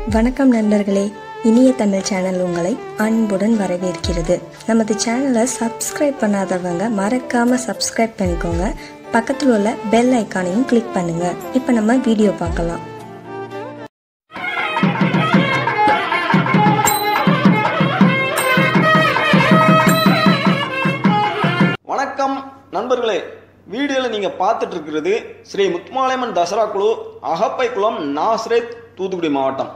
வணக்கம் நண்பர்களே இனிய தமிழ் சேனல் உங்களை அன்புடன் வரவேற்கிறது நமது சேனலை சப்ஸ்கிரைப் பண்ணாதவங்க மறக்காம சப்ஸ்கிரைப் பண்ணிக்கோங்க பக்கத்தில் உள்ள பெல் ஐக்கானையும் கிளிக் பண்ணுங்க இப்போ நம்ம வீடியோ பார்க்கலாம் வணக்கம் நண்பர்களே வீடியோவில் நீங்கள் பார்த்துட்டு இருக்கிறது ஸ்ரீ முத்துமாலையம்மன் தசரா குழு அகப்பை குளம் நாஸ்ரேத் தூத்துக்குடி மாவட்டம்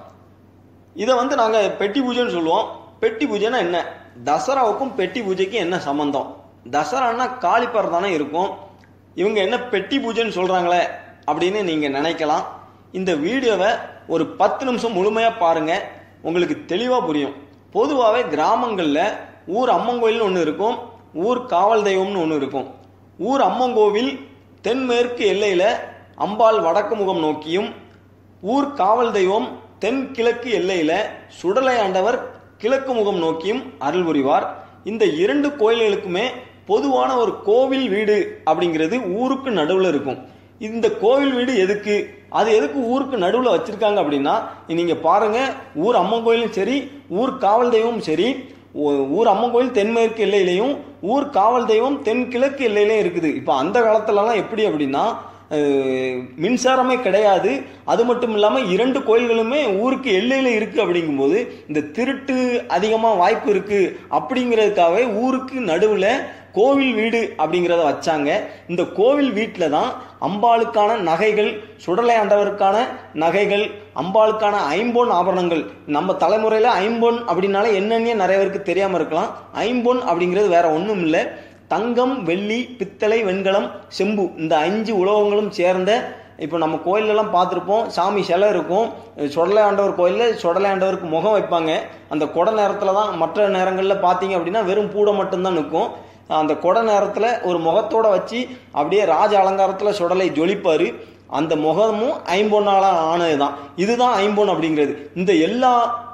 இதை வந்து நாங்கள் பெட்டி பூஜைன்னு சொல்லுவோம் பெட்டி பூஜைன்னா என்ன தசராவுக்கும் பெட்டி பூஜைக்கும் என்ன சம்பந்தம் தசரான்னா காளிப்பர் தானே இருக்கும் இவங்க என்ன பெட்டி பூஜைன்னு சொல்கிறாங்களே அப்படின்னு நீங்கள் நினைக்கலாம் இந்த வீடியோவை ஒரு பத்து நிமிஷம் முழுமையாக பாருங்கள் உங்களுக்கு தெளிவாக புரியும் பொதுவாகவே கிராமங்களில் ஊர் அம்மங்கோயில்னு ஒன்று இருக்கும் ஊர் காவல் தெய்வம்னு ஒன்று இருக்கும் ஊர் அம்மங்கோவில் தென்மேற்கு எல்லையில் அம்பாள் வடக்கு முகம் நோக்கியும் ஊர் காவல் தெய்வம் தென் கிழக்கு எல்லையில் சுடலை ஆண்டவர் கிழக்கு முகம் நோக்கியும் அருள் புரிவார் இந்த இரண்டு கோயில்களுக்குமே பொதுவான ஒரு கோவில் வீடு அப்படிங்கிறது ஊருக்கு நடுவில் இருக்கும் இந்த கோவில் வீடு எதுக்கு அது எதுக்கு ஊருக்கு நடுவில் வச்சிருக்காங்க அப்படின்னா நீங்க பாருங்க ஊர் அம்மன் கோயிலும் சரி ஊர் காவல் தெய்வமும் சரி ஊ- ஊர் அம்மன் கோயில் தென்மேற்கு எல்லையிலையும் ஊர் காவல் தெய்வம் தென்கிழக்கு எல்லையிலையும் இருக்குது இப்போ அந்த காலத்துலலாம் எப்படி அப்படின்னா அஹ், மின்சாரமே கிடையாது அது மட்டும் இல்லாமல் இரண்டு கோயில்களுமே ஊருக்கு எல்லையில் இருக்கு அப்படிங்கும்போது இந்த திருட்டு அதிகமாக வாய்ப்பு இருக்கு அப்படிங்கிறதுக்காகவே ஊருக்கு நடுவில் கோவில் வீடு அப்படிங்கிறத வச்சாங்க இந்த கோவில் வீட்டில் தான் அம்பாளுக்கான நகைகள் சுடலை ஆண்டவருக்கான நகைகள் அம்பாளுக்கான ஐம்பொன் ஆபரணங்கள் நம்ம தலைமுறையில் ஐம்பொன் அப்படின்னாலே என்னன்னே நிறைய பேருக்கு தெரியாமல் இருக்கலாம் ஐம்பொன் அப்படிங்கிறது வேற ஒன்றும் இல்லை தங்கம் வெள்ளி பித்தளை வெண்கலம் செம்பு இந்த அஞ்சு உலோகங்களும் சேர்ந்த இப்போ நம்ம கோயிலெல்லாம் பார்த்துருப்போம் சாமி சிலை இருக்கும் சுடலை ஆண்டவர் கோயிலில் சுடலை ஆண்டவருக்கு முகம் வைப்பாங்க அந்த கொடை நேரத்தில் தான் மற்ற நேரங்களில் பார்த்தீங்க அப்படின்னா வெறும் பூடை மட்டும்தான் நிற்கும் அந்த கொடை நேரத்தில் ஒரு முகத்தோட வச்சு அப்படியே ராஜ அலங்காரத்தில் சுடலை ஜொலிப்பார் அந்த முகமும் ஐம்பொன்னால ஆனது தான் இதுதான் ஐம்பொன் அப்படிங்கிறது இந்த எல்லா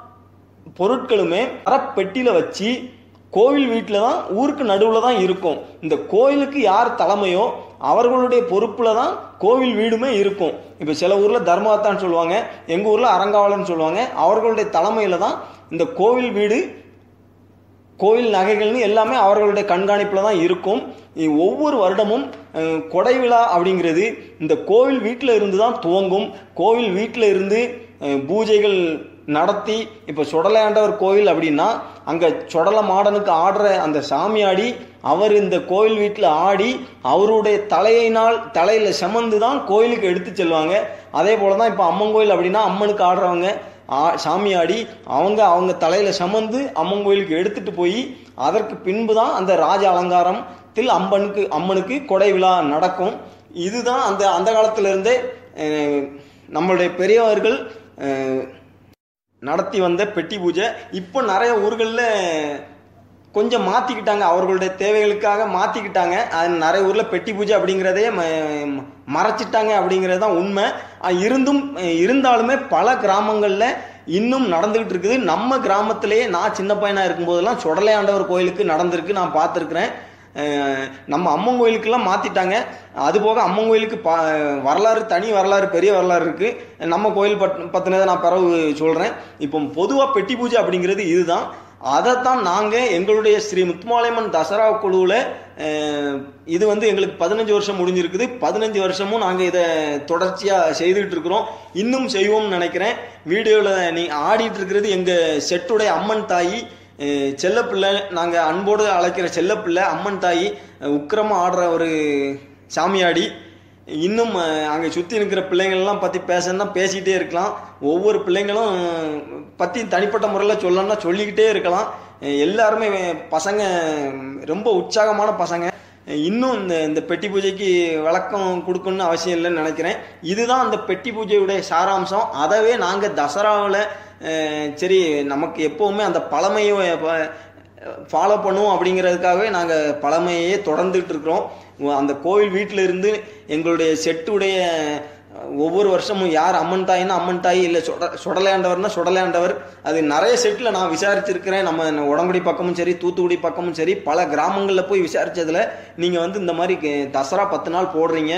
பொருட்களுமே மரப்பெட்டியில் வச்சு கோவில் வீட்டில் தான் ஊருக்கு நடுவில் தான் இருக்கும் இந்த கோயிலுக்கு யார் தலைமையோ அவர்களுடைய பொறுப்பில் தான் கோவில் வீடுமே இருக்கும் இப்போ சில ஊரில் தர்மகத்தான்னு சொல்லுவாங்க எங்கள் ஊரில் அறங்காவலன்னு சொல்லுவாங்க அவர்களுடைய தலைமையில் தான் இந்த கோவில் வீடு கோவில் நகைகள்னு எல்லாமே அவர்களுடைய கண்காணிப்பில் தான் இருக்கும் இ- ஒவ்வொரு வருடமும் அஹ், கொடை விழா அப்படிங்கிறது இந்த கோவில் வீட்டில் இருந்து தான் துவங்கும் கோவில் வீட்டில் இருந்து அஹ், பூஜைகள் நடத்தி இப்போ சுடலையாண்டவர் கோவில் அப்படின்னா அங்கே சுடல மாடனுக்கு ஆடுற அந்த சாமியாடி அவர் இந்த கோவில் வீட்டில் ஆடி அவருடைய தலையினால் தலையில் செமந்து தான் கோயிலுக்கு எடுத்து செல்வாங்க அதே போல தான் இப்போ அம்மன் கோயில் அப்படின்னா அம்மனுக்கு ஆடுறவங்க ஆ- சாமியாடி அவங்க அவங்க தலையில சுமந்து அம்மன் கோயிலுக்கு எடுத்துட்டு போய் அதற்கு பின்பு தான் அந்த ராஜ அலங்காரத்தில் அம்மனுக்கு அம்மனுக்கு கொடை விழா நடக்கும் இதுதான் அந்த அந்த காலத்துல இருந்தே அஹ், நம்மளுடைய பெரியவர்கள் அஹ், நடத்தி வந்த பெட்டி பூஜை இப்போ நிறைய ஊர்களில் கொஞ்சம் மாற்றிக்கிட்டாங்க அவர்களுடைய தேவைகளுக்காக மாற்றிக்கிட்டாங்க அது நிறைய ஊரில் பெட்டி பூஜை அப்படிங்கிறதே ம- மறைச்சிட்டாங்க அப்படிங்கிறது தான் உண்மை அஹ் இருந்தும் அஹ் இருந்தாலுமே பல கிராமங்களில் இன்னும் நடந்துகிட்டு இருக்குது நம்ம கிராமத்திலேயே நான் சின்ன பையனாக இருக்கும்போதெல்லாம் சுடலை ஆண்டவர் கோயிலுக்கு நடந்திருக்கு நான் பார்த்துருக்குறேன் அஹ் நம்ம அம்மன் கோயிலுக்கெல்லாம் மாற்றிட்டாங்க அது போக அம்மன் கோயிலுக்கு பா வரலாறு தனி வரலாறு பெரிய வரலாறு இருக்குது நம்ம கோயில் பட் பற்றினதை நான் பிறகு சொல்கிறேன் இப்போ பொதுவாக பெட்டி பூஜை அப்படிங்கிறது இதுதான் அதைத்தான் நாங்கள் எங்களுடைய ஸ்ரீ முத்துமாலையம்மன் தசரா குழுவில் இது வந்து எங்களுக்கு பதினஞ்சு வருஷம் முடிஞ்சிருக்குது பதினஞ்சு வருஷமும் நாங்கள் இதை தொடர்ச்சியாக செய்துக்கிட்டு இருக்கிறோம் இன்னும் செய்வோம்னு நினைக்கிறேன் வீடியோவில் நீ ஆடிட்டு இருக்கிறது எங்கள் செட்டுடைய அம்மன் தாயி அஹ் செல்லப்பிள்ளை நாங்கள் அன்போடு அழைக்கிற செல்லப்பிள்ளை அம்மன் தாயி அஹ் உக்கிரமா ஆடுற ஒரு சாமியாடி இன்னும் அஹ், அங்கே சுற்றி இருக்கிற பிள்ளைங்கள்லாம் பற்றி பேசணும்னா பேசிக்கிட்டே இருக்கலாம் ஒவ்வொரு பிள்ளைங்களும் பற்றி தனிப்பட்ட முறையில் சொல்லணும்னா சொல்லிக்கிட்டே இருக்கலாம் அஹ் எல்லாருமே பசங்க ரொம்ப உற்சாகமான பசங்க இன்னும் இந்த இந்த பெட்டி பூஜைக்கு விளக்கம் கொடுக்கணும்னு அவசியம் இல்லைன்னு நினைக்கிறேன் இதுதான் அந்த பெட்டி பூஜையுடைய சாராம்சம் அதவே நாங்கள் தசராவில் சரி நமக்கு எப்போவுமே அந்த பழமையை ஃபாலோ பண்ணுவோம் அப்படிங்கிறதுக்காகவே நாங்கள் பழமையே தொடர்ந்துட்டு இருக்கிறோம் உ- அந்த கோவில் வீட்டில் இருந்து எங்களுடைய செட்டுடைய ஒவ்வொரு வருஷமும் யார் அம்மன் தாயின்னா அம்மன் தாய் இல்லை சொட சுடலையாண்டவர்னா சுடலையாண்டவர் அது நிறைய செட்டில் நான் விசாரிச்சிருக்கிறேன் நம்ம உடங்குடி பக்கமும் சரி தூத்துக்குடி பக்கமும் சரி பல கிராமங்களில் போய் விசாரிச்சதுல நீங்கள் வந்து இந்த மாதிரி கே- தசரா பத்து நாள் போடுறீங்க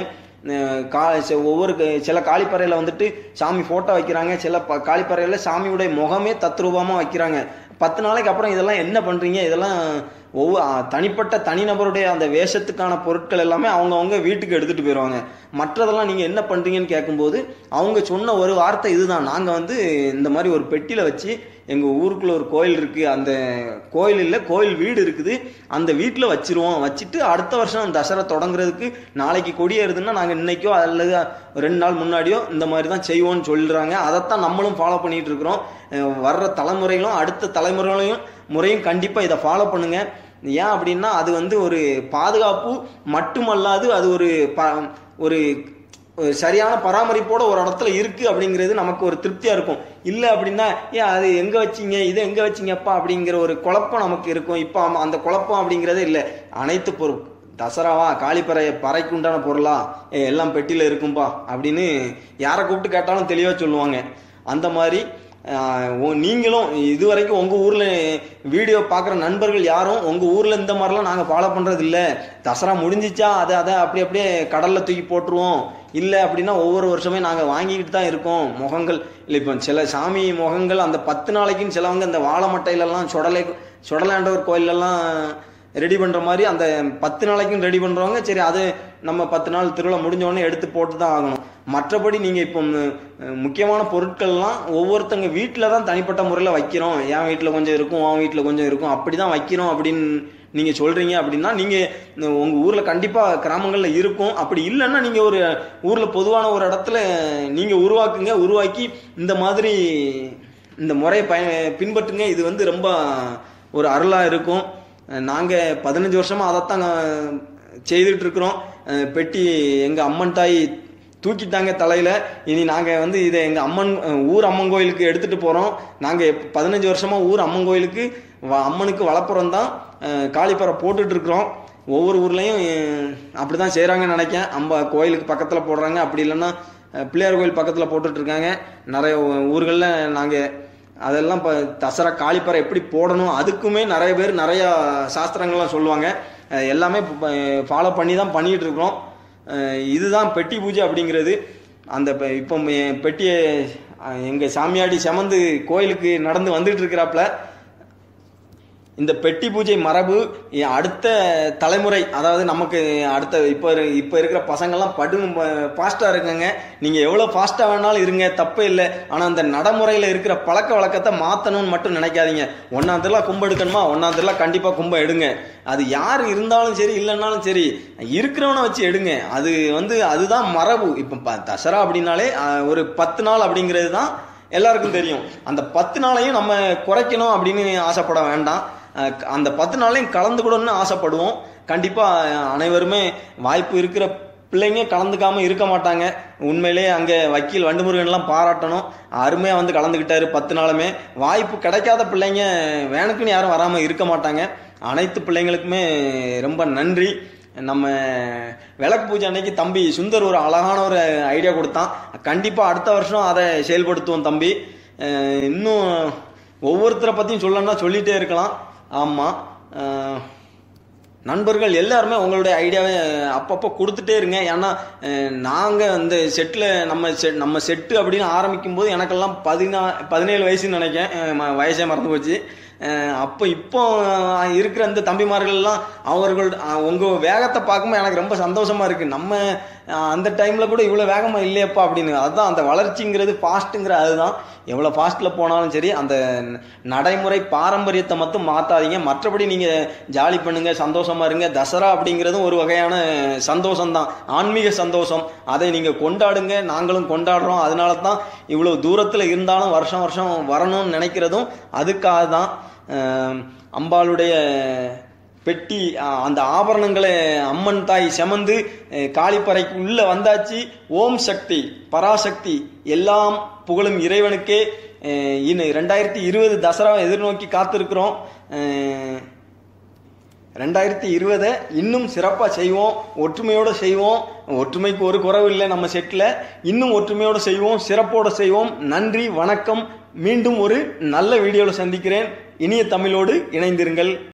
அஹ், கா செ- ஒவ்வொரு க- சில காளிப்பறையில் வந்துட்டு சாமி ஃபோட்டோ வைக்கிறாங்க சில ப காளிப்பறையில் சாமியுடைய முகமே தத்ரூபமாக வைக்கிறாங்க பத்து நாளைக்கு அப்புறம் இதெல்லாம் என்ன பண்ணுறீங்க இதெல்லாம் ஒவ்வொரு அ, தனிப்பட்ட தனிநபருடைய அந்த வேஷத்துக்கான பொருட்கள் எல்லாமே அவங்கவுங்க வீட்டுக்கு எடுத்துகிட்டு போயிடுவாங்க மற்றதெல்லாம் நீங்கள் என்ன பண்ணுறீங்கன்னு கேட்கும்போது அவங்க சொன்ன ஒரு வார்த்தை இதுதான் நாங்கள் வந்து இந்த மாதிரி ஒரு பெட்டியில் வச்சு எங்கள் ஊருக்குள்ள ஒரு கோயில் இருக்குது அந்த கோயில் இல்லை கோயில் வீடு இருக்குது அந்த வீட்டில் வச்சிருவோம் வச்சுட்டு அடுத்த வருஷம் தசரா தொடங்குறதுக்கு நாளைக்கு கொடியேறுதுன்னா நாங்கள் இன்னைக்கோ அல்லது ரெண்டு நாள் முன்னாடியோ இந்த மாதிரி தான் செய்வோம்னு சொல்லிடுறாங்க அதைத்தான் நம்மளும் ஃபாலோ பண்ணிட்டு இருக்கிறோம் அஹ் வர்ற தலைமுறைகளும் அடுத்த தலைமுறைகளையும் முறையும் கண்டிப்பாக இதை ஃபாலோ பண்ணுங்க ஏன் அப்படின்னா அது வந்து ஒரு பாதுகாப்பு மட்டுமல்லாது அது ஒரு ப ஒரு ஒரு சரியான பராமரிப்போட ஒரு இடத்துல இருக்கு அப்படிங்கிறது நமக்கு ஒரு திருப்தியா இருக்கும் இல்லை அப்படின்னா ஏன் அது எங்க வச்சீங்க இதை எங்க வச்சீங்கப்பா அப்படிங்கிற ஒரு குழப்பம் நமக்கு இருக்கும் இப்போ ஆமா, அந்த குழப்பம் அப்படிங்கிறதே இல்லை அனைத்து பொருள் தசராவா காளிப்பறை பறைக்கு உண்டான பொருளா ஏ, எல்லாம் பெட்டியில் இருக்கும்பா அப்படின்னு யாரை கூப்பிட்டு கேட்டாலும் தெளிவாக சொல்லுவாங்க அந்த மாதிரி ஆஹ், உ- நீங்களும் இதுவரைக்கும் உங்கள் ஊரில் வீடியோ பார்க்குற நண்பர்கள் யாரும் உங்கள் ஊரில் இந்த மாதிரிலாம் நாங்கள் ஃபாலோ பண்ணுறது இல்லை தசரா முடிஞ்சிச்சா அதை அதை அப்படி அப்படியே கடலில் தூக்கி போட்டுருவோம் இல்லை அப்படின்னா ஒவ்வொரு வருஷமே நாங்கள் வாங்கிக்கிட்டு தான் இருக்கோம் முகங்கள் இல்லை இப்போ சில சாமி முகங்கள் அந்த பத்து நாளைக்குன்னு சிலவங்க இந்த வாழை மட்டையிலலாம் சுடலை சுடலாண்டவர் கோயிலெல்லாம் ரெடி பண்ணுற மாதிரி அந்த பத்து நாளைக்கும் ரெடி பண்ணுறவங்க சரி அது நம்ம பத்து நாள் திருவிழா முடிஞ்ச உடனே எடுத்து போட்டு தான் ஆகணும் மற்றபடி நீங்கள் இப்போ ம், முக்கியமான பொருட்கள்லாம் ஒவ்வொருத்தங்க வீட்டில் தான் தனிப்பட்ட முறையில் வைக்கிறோம் என் வீட்டில் கொஞ்சம் இருக்கும் உன் வீட்டில் கொஞ்சம் இருக்கும் அப்படி தான் வைக்கிறோம் அப்படின்னு நீங்கள் சொல்கிறீங்க அப்படின்னா நீங்கள் உங்கள் ஊரில் கண்டிப்பாக கிராமங்களில் இருக்கும் அப்படி இல்லைன்னா நீங்கள் ஒரு ஊரில் பொதுவான ஒரு இடத்துல நீங்கள் உருவாக்குங்க உருவாக்கி இந்த மாதிரி இந்த முறையை பய பின்பற்றுங்க இது வந்து ரொம்ப ஒரு அருளாக இருக்கும் நாங்கள் பதினஞ்சு வருஷமாக அதைத்தான் செய்துட்டு இருக்கிறோம் அஹ் பெட்டி எங்கள் அம்மன் தாய் தூக்கிட்டாங்க தலையில் இனி நாங்கள் வந்து இதை எங்கள் அம்மன் அஹ் ஊர் அம்மன் கோயிலுக்கு எடுத்துகிட்டு போகிறோம் நாங்கள் பதினஞ்சு வருஷமாக ஊர் அம்மன் கோயிலுக்கு வ- அம்மனுக்கு வளப்புறம் தான் காளிப்பறை போட்டுட்டு இருக்கிறோம் ஒவ்வொரு ஊர்லேயும் அப்படி தான் செய்கிறாங்கன்னு நினைக்கேன் அம்ப கோயிலுக்கு பக்கத்தில் போடுறாங்க அப்படி இல்லைன்னா அஹ் பிள்ளையார் கோயில் பக்கத்தில் போட்டுட்டு இருக்காங்க நிறைய ஊர்களில் நாங்கள் அதெல்லாம் இப்போ தசரா காளிப்பறை எப்படி போடணும் அதுக்குமே நிறைய பேர் நிறையா சாஸ்திரங்கள்லாம் சொல்லுவாங்க அஹ் எல்லாமே ஃபாலோ பண்ணி தான் பண்ணிகிட்டு இருக்கிறோம் அஹ் இதுதான் பெட்டி பூஜை அப்படிங்கிறது அந்த பெ- இப்போ என் பெட்டியை எங்கள் சாமியாடி செமந்து கோயிலுக்கு நடந்து வந்துட்டு இருக்கிறாப்புல இந்த பெட்டி பூஜை மரபு இ- அடுத்த தலைமுறை அதாவது நமக்கு அடுத்த இப்போ இரு- இப்போ இருக்கிற பசங்கள்லாம் படு ஃபாஸ்ட்டாக இருக்குங்க நீங்கள் எவ்வளோ ஃபாஸ்ட்டாக வேணாலும் இருங்க தப்பே இல்லை ஆனால் அந்த நடைமுறையில் இருக்கிற பழக்க வழக்கத்தை மாற்றணும்னு மட்டும் நினைக்காதீங்க ஒன்றாந்தெல்லாம் கும்ப எடுக்கணுமா ஒன்றாந்தெல்லாம் கண்டிப்பாக கும்ப எடுங்க அது யார் இருந்தாலும் சரி இல்லைன்னாலும் சரி இருக்கிறவனை வச்சு எடுங்க அது வந்து அதுதான் மரபு இப்போ ப- தசரா அப்படின்னாலே அஹ், ஒரு பத்து நாள் அப்படிங்கிறது தான் எல்லாருக்கும் தெரியும் அந்த பத்து நாளையும் நம்ம குறைக்கணும் அப்படின்னு ஆசைப்பட வேண்டாம் அஹ் அந்த பத்து நாளையும் கலந்துக்கணும்னு ஆசைப்படுவோம் கண்டிப்பாக அனைவருமே வாய்ப்பு இருக்கிற பிள்ளைங்க கலந்துக்காம இருக்க மாட்டாங்க உண்மையிலே அங்கே வக்கீல் வண்டுமுருகன்லாம் பாராட்டணும் அருமையாக வந்து கலந்துக்கிட்டாரு பத்து நாளுமே வாய்ப்பு கிடைக்காத பிள்ளைங்க வேணுக்குன்னு யாரும் வராமல் இருக்க மாட்டாங்க அனைத்து பிள்ளைங்களுக்குமே ரொம்ப நன்றி நம்ம விளக்கு பூஜை அன்னைக்கு தம்பி சுந்தர் ஒரு அழகான ஒரு ஐடியா கொடுத்தான் கண்டிப்பாக அடுத்த வருஷம் அதை செயல்படுத்துவோம் தம்பி அஹ் இன்னும் ஒவ்வொருத்தரை பற்றியும் சொல்லணும்னா சொல்லிகிட்டே இருக்கலாம் ஆமாம் நண்பர்கள் எல்லாருமே உங்களுடைய ஐடியாவை அப்பப்போ கொடுத்துட்டே இருங்க ஏன்னா நாங்கள் அந்த செட்டில் நம்ம செட் நம்ம செட்டு அப்படின்னு ஆரம்பிக்கும் போது எனக்கெல்லாம் பதினா பதினேழு வயசுன்னு நினைக்கிறேன் அஹ் ம- வயசே மறந்து போச்சு அஹ் அப்போ இப்போ அஹ் இருக்கிற அந்த தம்பிமார்கள்லாம் அவர்கள் அஹ் உங்க வேகத்தை பார்க்கும்போது எனக்கு ரொம்ப சந்தோஷமா இருக்கு நம்ம அஹ் அந்த டைம்ல கூட இவ்வளோ வேகமா இல்லையப்பா அப்படின்னு அதுதான் அந்த வளர்ச்சிங்கிறது ஃபாஸ்ட்டுங்கிற அதுதான் எவ்வளோ ஃபாஸ்ட்டில் போனாலும் சரி அந்த நடைமுறை பாரம்பரியத்தை மட்டும் மாற்றாதீங்க மற்றபடி நீங்கள் ஜாலி பண்ணுங்க சந்தோஷமா இருங்க தசரா அப்படிங்கிறதும் ஒரு வகையான சந்தோஷம்தான் ஆன்மீக சந்தோஷம் அதை நீங்கள் கொண்டாடுங்க நாங்களும் கொண்டாடுறோம் அதனால தான் இவ்வளோ தூரத்தில் இருந்தாலும் வருஷம் வருஷம் வரணும்னு நினைக்கிறதும் அதுக்காக தான் அஹ் அம்பாளுடைய பெட்டி அஹ், அந்த ஆபரணங்களை அம்மன் தாய் செமந்து அஹ், காளிப்பறைக்கு உள்ள வந்தாச்சு ஓம் சக்தி பராசக்தி எல்லாம் புகழும் இறைவனுக்கே அஹ், இன்னும் ரெண்டாயிரத்தி இருபது தசரா எதிர்நோக்கி காத்திருக்கிறோம் அஹ், ரெண்டாயிரத்தி இருபதை இன்னும் சிறப்பாக செய்வோம் ஒற்றுமையோடு செய்வோம் ஒற்றுமைக்கு ஒரு குறைவு இல்லை நம்ம செட்டில் இன்னும் ஒற்றுமையோடு செய்வோம் சிறப்போடு செய்வோம் நன்றி வணக்கம் மீண்டும் ஒரு நல்ல வீடியோவில் சந்திக்கிறேன் இனிய தமிழோடு இணைந்திருங்கள்